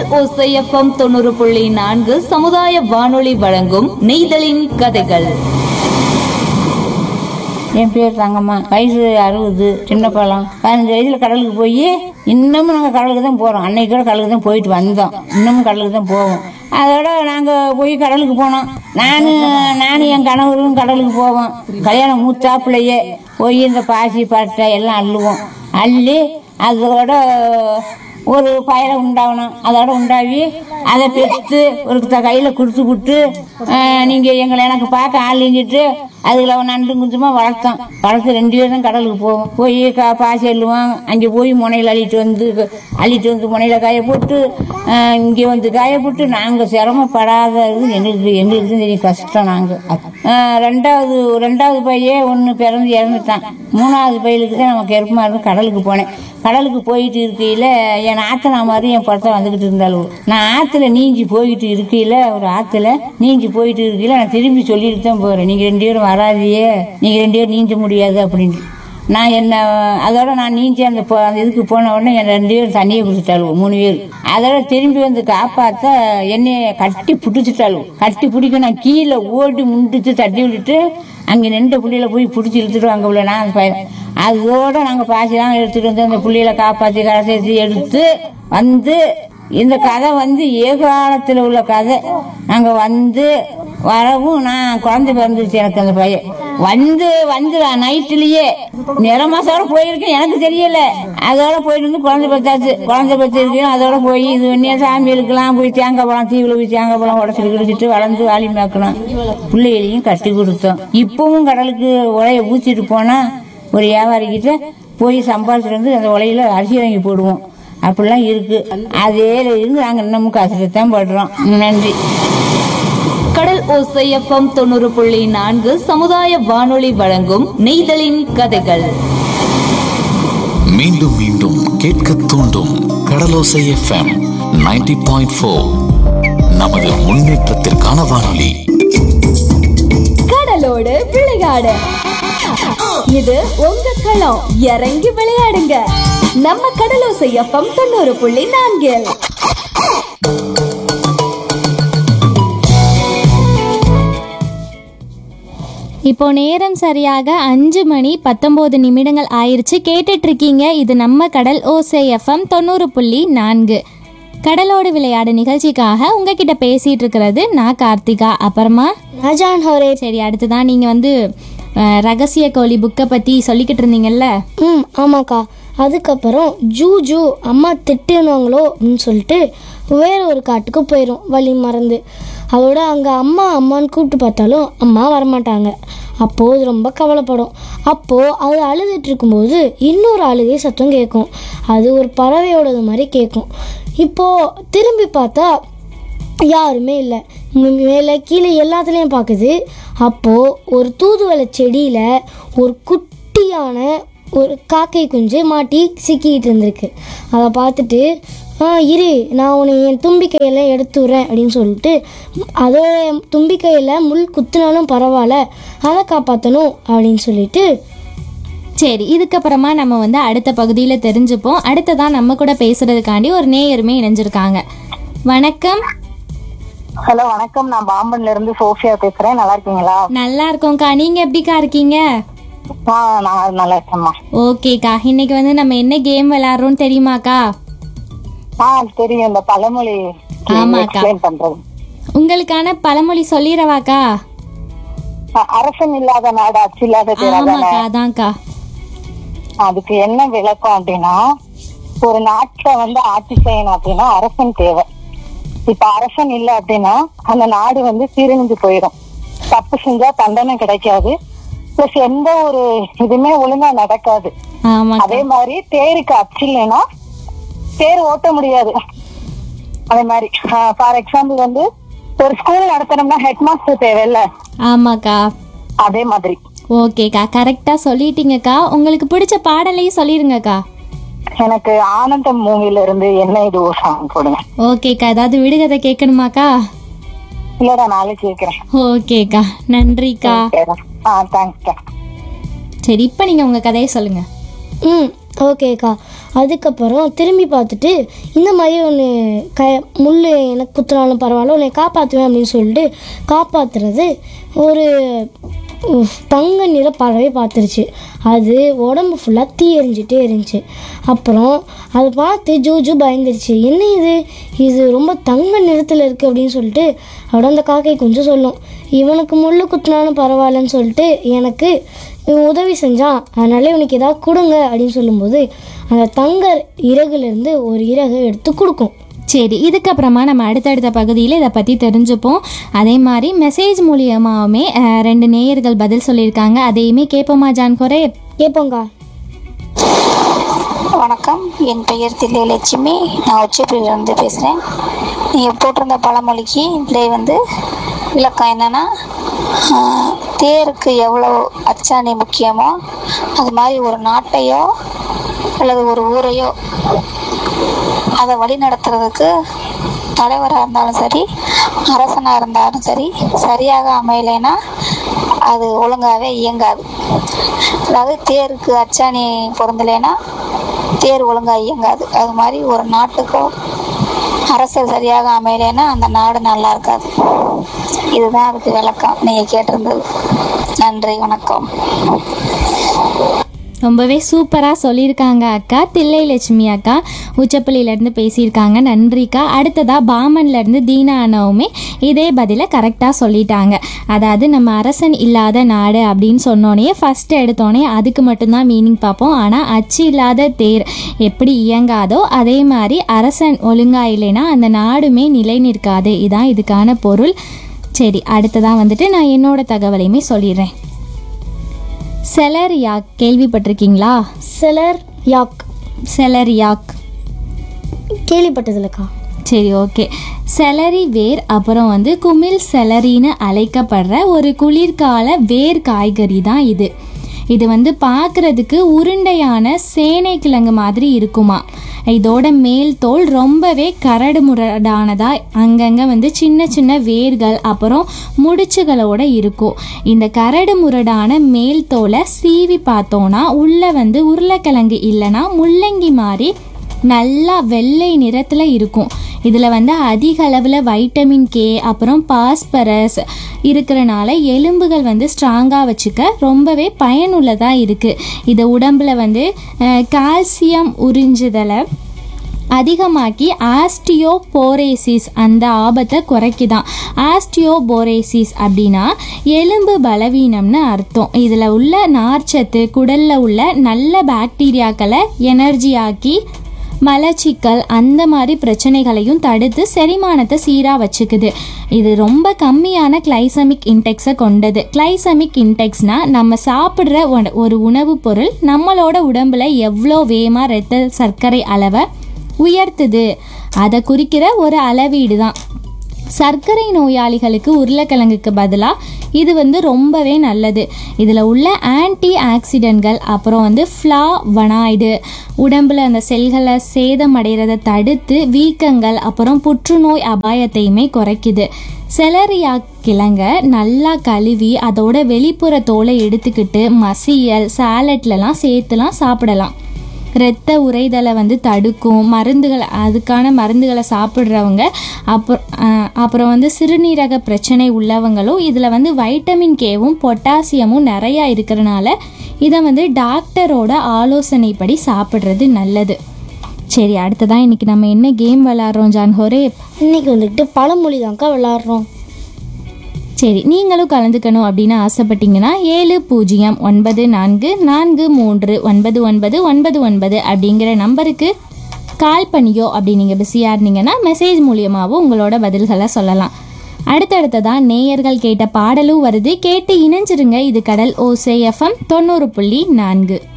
ஓசை எஃப்எம் தொண்ணூறு புள்ளி நான்கு சமுதாய வானொலி வழங்கும் நெய்தலின் கதைகள் என் பேர் தங்கம்மா வயசு அறுபது சின்ன பழம் பதினஞ்சு வயசுல கடலுக்கு போய் இன்னமும் நாங்கள் கடலுக்கு தான் போகிறோம் அன்னைக்கு கூட கடலுக்கு தான் போயிட்டு வந்தோம் இன்னமும் கடலுக்கு தான் போவோம் அதோட நாங்கள் போய் கடலுக்கு போனோம் நான் நானும் என் கணவரும் கடலுக்கு போவோம் கல்யாணம் மூத்தாப்புலையே போய் இந்த பாசி பட்டை எல்லாம் அள்ளுவோம் அள்ளி அதோட ஒரு பயலை உண்டாகணும் அதோட உண்டாகி அதை பெற்று ஒரு த- கையில கொடுத்து விட்டு நீங்க எங்களை எனக்கு பார்க்க ஆளுங்கிட்டு அதுல நண்டு குஞ்சமா வளர்த்தோம் வளர்த்து ரெண்டு பேரும் கடலுக்கு போவோம் போய் கா பாசி அள்ளுவோம் அங்கே போய் முனையில் அள்ளிட்டு வந்து அள்ளிட்டு வந்து முனையில் காய போட்டு அஹ், இங்கே வந்து காய போட்டு நாங்கள் சிரமப்படாதது எங்களுக்கு எங்களுக்கு தான் தெரியும் கஷ்டம் நாங்கள் ரெண்டாவது ரெண்டாவது பையன் ஒன்று பிறந்து இறந்துட்டான் மூணாவது பையலுக்கு தான் நம்ம கெருப்பமாக இருந்து கடலுக்கு போனேன் கடலுக்கு போயிட்டு இருக்கையில் என் ஆத்தனா மாதிரி என் படத்தை வந்துக்கிட்டு இருந்தாலும் நான் ஆற்றுல நீஞ்சி போயிட்டு இருக்கையில் ஒரு ஆற்றுல நீஞ்சி போயிட்டு இருக்கையில் நான் திரும்பி சொல்லிட்டு தான் போகிறேன் நீங்கள் ரெண்டு பேரும் வராதியே நீங்கள் ரெண்டு பேரும் நீஞ்ச முடியாது அப்படின்ட்டு நான் என்ன அதோட நான் நீஞ்சி அந்த போ- அந்த இதுக்கு போன உடனே என் ரெண்டு பேரும் தண்ணியை குடிச்சிட்டாளுவோம் மூணு பேர் அதோட திரும்பி வந்து காப்பாற்ற என்னைய கட்டி பிடிச்சிட்டாளுவோம் கட்டி பிடிக்க நான் கீழே ஓடி முண்டிச்சு தட்டி விட்டுட்டு அங்கே நின்ற புள்ளையில போய் பிடிச்சி இழுத்துட்டு அங்கே உள்ள நான் பையன் அதோட நாங்கள் பாசிலாம் எடுத்துட்டு வந்து அந்த புள்ளையில காப்பாற்றி கரை சேர்த்து எடுத்து வந்து இந்த கதை வந்து ஏகாலத்தில் உள்ள கதை நாங்கள் வந்து வரவும் நான் குழந்தை பிறந்துருச்சு எனக்கு அந்த பையன் வந்து வந்து நைட்டுலயே நிற மாசோட போயிருக்கேன் எனக்கு தெரியல அதோட போயிட்டு வந்து குழந்தை பெற்றாச்சு குழந்தை பெற்றிருக்கேன் அதோட போய் இது பண்ணி சாமி இழுக்கலாம் போய் தேங்காய் பழம் தீவில் போய் தேங்காய் பழம் உடச்சிட்டு கிடிச்சிட்டு வளர்ந்து வாலி மேக்கணும் பிள்ளைகளையும் கட்டி கொடுத்தோம் இப்பவும் கடலுக்கு உலைய ஊச்சிட்டு போனா ஒரு வியாபாரிக்கிட்ட போய் சம்பாதிச்சிட்டு வந்து அந்த உலையில அரிசி வாங்கி போடுவோம் அப்படிலாம் இருக்கு அதே இருந்து நாங்கள் இன்னமும் கஷ்டத்தான் படுறோம் நன்றி கடல் ஓசை எஃப்எம் தொண்ணூறு புள்ளி நான்கு சமுதாய வானொலி வழங்கும் நெய்தலின் கதைகள் மீண்டும் மீண்டும் கேட்க தூண்டும் கடலோசை எஃப்எம் 90.4 பாயிண்ட் நமது முன்னேற்றத்திற்கான வானொலி கடலோடு விளையாடு இது உங்க களம் இறங்கி விளையாடுங்க நம்ம கடலோசை எஃப்எம் தொண்ணூறு புள்ளி நான்கில் இப்போ நேரம் சரியாக அஞ்சு மணி பத்தொம்போது நிமிடங்கள் ஆயிருச்சு கேட்டுட்டு இருக்கீங்க இது நம்ம கடல் ஓசை எஃப்எம் தொண்ணூறு புள்ளி நான்கு கடலோடு விளையாடு நிகழ்ச்சிக்காக உங்ககிட்ட பேசிட்டு இருக்கிறது நான் கார்த்திகா அப்புறமா நஜான் ஹோரே சரி அடுத்ததான் நீங்கள் வந்து அஹ், ரகசிய கோழி புக்கை பற்றி சொல்லிக்கிட்டு இருந்தீங்கல்ல ம் ஆமாக்கா அதுக்கப்புறம் ஜூ ஜூ அம்மா திட்டுனாங்களோ அப்படின்னு சொல்லிட்டு வேற ஒரு காட்டுக்கு போயிடும் வழி மறந்து அதோட அங்கே அம்மா அம்மான்னு கூப்பிட்டு பார்த்தாலும் அம்மா வரமாட்டாங்க அப்போது அது ரொம்ப கவலைப்படும் அப்போது அது அழுதுட்டு இருக்கும்போது இன்னொரு அழுகை சத்தம் கேட்கும் அது ஒரு பறவையோடது மாதிரி கேட்கும் இப்போது திரும்பி பார்த்தா யாருமே இல்லை மேலே கீழே எல்லாத்துலேயும் பார்க்குது அப்போது ஒரு தூதுவளை செடியில் ஒரு குட்டியான ஒரு காக்கை குஞ்சு மாட்டி சிக்கிட்டு இருந்திருக்கு அதை பார்த்துட்டு ஆ இரு நான் உன்னை என் தும்பிக்கையில் எடுத்து விட்றேன் அப்படின்னு சொல்லிட்டு அதோட தும்பிக்கையில் முள் குத்துனாலும் பரவாயில்ல அதை காப்பாற்றணும் அப்படின்னு சொல்லிட்டு சரி இதுக்கப்புறமா நம்ம வந்து அடுத்த பகுதியில் தெரிஞ்சுப்போம் அடுத்ததான் நம்ம கூட பேசுறதுக்காண்டி ஒரு நேயருமே இணைஞ்சிருக்காங்க வணக்கம் ஹலோ வணக்கம் நான் பாம்பன்ல இருந்து சோஃபியா பேசுறேன் நல்லா இருக்கீங்களா நல்லா இருக்கோம்க்கா நீங்கள் எப்படிக்கா இருக்கீங்க ஆ நான் நல்லா இருக்கேம்மா ஓகேக்கா இன்னைக்கு வந்து நம்ம என்ன கேம் விளையாடுறோம்னு தெரியுமாக்கா ஆ தெரியும் இந்த பழமொழி ஆமாக்கா. எக்ஸ்பிளைன் பண்றது உங்களுக்கான பழமொழி சொல்லிடவாக்கா அ- அரசன் இல்லாத நாடு அச்சு இல்லாத தேராதானே ஆமாக்கா அதான்க்கா அதுக்கு என்ன விளக்கம் அப்படின்னா ஒரு நாட்டுல வந்து ஆட்சி செய்யணும் அப்படின்னா அரசன் தேவை இப்ப அரசன் இல்ல அப்படின்னா அந்த நாடு வந்து சீரழிஞ்சு போயிடும் தப்பு செஞ்சா தண்டனை கிடைக்காது பிளஸ் எந்த ஒரு இதுவுமே ஒழுங்கா நடக்காது ஆமாக்கா அதே மாதிரி தேருக்கு அச்சு இல்லைன்னா தேர் ஓட்ட முடியாது அதே மாதிரி ஃபார் எக்ஸாம்பிள் வந்து ஒரு ஸ்கூல் நடத்தணும்னா ஹெட் மாஸ்டர் தேவையில்ல ஆமாக்கா அதே மாதிரி ஓகேக்கா கரெக்டாக சொல்லிட்டீங்கக்கா உங்களுக்கு பிடிச்ச பாடலையும் சொல்லிடுங்கக்கா எனக்கு ஆனந்தம் மூவில இருந்து என்ன இது ஒரு சாங் போடுங்க ஓகேக்கா ஏதாவது விடுகதை கேட்கணுமாக்கா இல்லடா நாளைக்கு கேட்கிறேன் ஓகேக்கா நன்றிக்கா ஆ தேங்க்ஸ்டா சரி இப்போ நீங்கள் உங்கள் கதையை சொல்லுங்கள் ம் ஓகேக்கா அதுக்கப்புறம் திரும்பி பார்த்துட்டு இந்த மாதிரி ஒன்று க முள் எனக்கு குத்துனாலும் பரவாயில்ல உன்னை காப்பாற்றுவேன் அப்படின்னு சொல்லிட்டு காப்பாற்றுறது ஒரு உஃப், தங்க நிற பறவை பார்த்துருச்சு அது உடம்பு ஃபுல்லாக தீ எரிஞ்சிட்டே இருந்துச்சு அப்புறம் அதை பார்த்து ஜூஜு பயந்துருச்சு என்ன இது இது ரொம்ப தங்க நிறத்தில் இருக்குது அப்படின்னு சொல்லிட்டு அவட அந்த காக்கை கொஞ்சம் சொல்லும் இவனுக்கு முள்ளு குத்துனாலும் பரவாயில்லன்னு சொல்லிட்டு எனக்கு இவன் உதவி செஞ்சான் அதனால இவனுக்கு ஏதாவது கொடுங்க அப்படின்னு சொல்லும்போது அந்த தங்க இறகுலேருந்து ஒரு இறகை எடுத்து கொடுக்கும் சரி இதுக்கப்புறமா நம்ம அடுத்தடுத்த பகுதியில் இதை பற்றி தெரிஞ்சுப்போம் அதே மாதிரி மெசேஜ் மூலியமாகவுமே அஹ், ரெண்டு நேயர்கள் பதில் சொல்லியிருக்காங்க அதையுமே கேட்போமா ஜான் குறை கேட்போங்க்கா வணக்கம் என் பெயர் தில்லைலட்சுமி நான் உச்சப்பிரியிலிருந்து பேசுகிறேன் நீங்கள் போட்டிருந்த பழமொழிக்கு விடை வந்து விளக்கம் என்னென்னா தேருக்கு எவ்வளோ அச்சாணி முக்கியமோ அது மாதிரி ஒரு நாட்டையோ அல்லது ஒரு ஊரையோ அதை வழி நடத்துறதுக்கு தலைவராக இருந்தாலும் சரி அரசனாக இருந்தாலும் சரி சரியாக அமையலைன்னா அது ஒழுங்காகவே இயங்காது அதாவது தேருக்கு அச்சாணி பொருந்தலைன்னா தேர் ஒழுங்காக இயங்காது அது மாதிரி ஒரு நாட்டுக்கோ அரசர் சரியாக அமையலைன்னா அந்த நாடு நல்லா இருக்காது இதுதான் அதுக்கு விளக்கம் நீங்கள் கேட்டிருந்தது நன்றி வணக்கம் ரொம்பவே சூப்பராக சொல்லியிருக்காங்க அக்கா தில்லை லட்சுமி அக்கா உச்சப்பள்ளியிலேருந்து பேசியிருக்காங்க நன்றிக்கா அடுத்ததாக பாமன்லேருந்து தீனா அண்ணாவுமே இதே பதிலை கரெக்டாக சொல்லிட்டாங்க அதாவது நம்ம அரசன் இல்லாத நாடு அப்படின்னு சொன்னோன்னே ஃபஸ்ட் எடுத்தோடனே அதுக்கு மட்டும்தான் மீனிங் பார்ப்போம் ஆனால் அச்சு இல்லாத தேர் எப்படி இயங்காதோ அதே மாதிரி அரசன் ஒழுங்கா இல்லைன்னா அந்த நாடுமே நிலை நிற்காது இதான் இதுக்கான பொருள் சரி அடுத்ததாக வந்துட்டு நான் என்னோட தகவலையுமே சொல்லிடுறேன் செலரியாக் கேள்விப்பட்டிருக்கீங்களா சிலர் யாக் செலரியாக் கேள்விப்பட்டதில்லக்கா சரி ஓகே செலரி வேர் அப்புறம் வந்து குமிழ் செலரின்னு அழைக்கப்படுற ஒரு குளிர்கால வேர் காய்கறி தான் இது இது வந்து பார்க்குறதுக்கு உருண்டையான சேனை கிழங்கு மாதிரி இருக்குமா இதோட மேல் தோல் ரொம்பவே கரடு முரடானதா அங்கங்கே வந்து சின்ன சின்ன வேர்கள் அப்புறம் முடிச்சுகளோட இருக்கும் இந்த கரடு முரடான மேல் தோலை சீவி பார்த்தோன்னா உள்ளே வந்து உருளைக்கிழங்கு இல்லைன்னா முள்ளங்கி மாதிரி நல்லா வெள்ளை நிறத்தில் இருக்கும் இதில் வந்து அதிக அளவில் வைட்டமின் கே அப்புறம் பாஸ்பரஸ் இருக்கிறனால எலும்புகள் வந்து ஸ்ட்ராங்காக வச்சுக்க ரொம்பவே பயனுள்ளதாக இருக்குது இது உடம்புல வந்து அஹ், கால்சியம் உறிஞ்சுதலை அதிகமாக்கி ஆஸ்டியோபோரேசிஸ் அந்த ஆபத்தை குறைக்குதான் ஆஸ்டியோபோரேசிஸ் அப்படின்னா எலும்பு பலவீனம்னு அர்த்தம் இதில் உள்ள நார்ச்சத்து குடலில் உள்ள நல்ல பாக்டீரியாக்களை எனர்ஜி ஆக்கி மலச்சிக்கல் அந்த மாதிரி பிரச்சனைகளையும் தடுத்து செரிமானத்தை சீராக வச்சுக்குது இது ரொம்ப கம்மியான கிளைசமிக் இன்டெக்ஸை கொண்டது கிளைசமிக் இன்டெக்ஸ்னா நம்ம சாப்பிட்ற ஒரு- ஒரு உணவுப் பொருள் நம்மளோட உடம்புல எவ்வளோ வேகமாக இரத்த சர்க்கரை அளவை உயர்த்துது அதை குறிக்கிற ஒரு அளவீடு தான் சர்க்கரை நோயாளிகளுக்கு உருளைக்கிழங்குக்கு பதிலாக இது வந்து ரொம்பவே நல்லது இதில் உள்ள ஆன்டி ஆக்சிடென்ட்கள் அப்புறம் வந்து ஃப்ளாவனாய்டு உடம்புல அந்த செல்களை சேதமடைகிறத தடுத்து வீக்கங்கள் அப்புறம் புற்றுநோய் அபாயத்தையுமே குறைக்குது செலரியா கிழங்க நல்லா கழுவி அதோட வெளிப்புற தோலை எடுத்துக்கிட்டு மசியல் சாலட்லலாம் சேர்த்துலாம் சாப்பிடலாம் இரத்த உறைதலை வந்து தடுக்கும் மருந்துகள் அதுக்கான மருந்துகளை சாப்பிட்றவங்க அப்புறம் அஹ், அப்புறம் வந்து சிறுநீரக பிரச்சனை உள்ளவங்களும் இதில் வந்து வைட்டமின் கேவும் பொட்டாசியமும் நிறையா இருக்கிறனால இதை வந்து டாக்டரோட ஆலோசனைப்படி சாப்பிட்றது நல்லது சரி அடுத்ததான் இன்னைக்கு நம்ம என்ன கேம் விளாட்றோம் ஜான் ஹோரே இன்னைக்கு வந்துக்கிட்டு பழமொழி தான்க்கா விளாட்றோம் சரி நீங்களும் கலந்துக்கணும் அப்படின்னு ஆசைப்பட்டீங்கன்னா ஏழு பூஜ்ஜியம் ஒன்பது நான்கு நான்கு மூன்று ஒன்பது ஒன்பது ஒன்பது ஒன்பது அப்படிங்கிற நம்பருக்கு கால் பண்ணியோ அப்படி நீங்கள் பிஸியாக இருந்தீங்கன்னா மெசேஜ் மூலியமாகவும் உங்களோட பதில்களை சொல்லலாம் அடுத்தடுத்ததான் நேயர்கள் கேட்ட பாடலும் வருது கேட்டு இணைஞ்சிருங்க இது கடல் ஓசே எஃப்எம் தொண்ணூறு புள்ளி நான்கு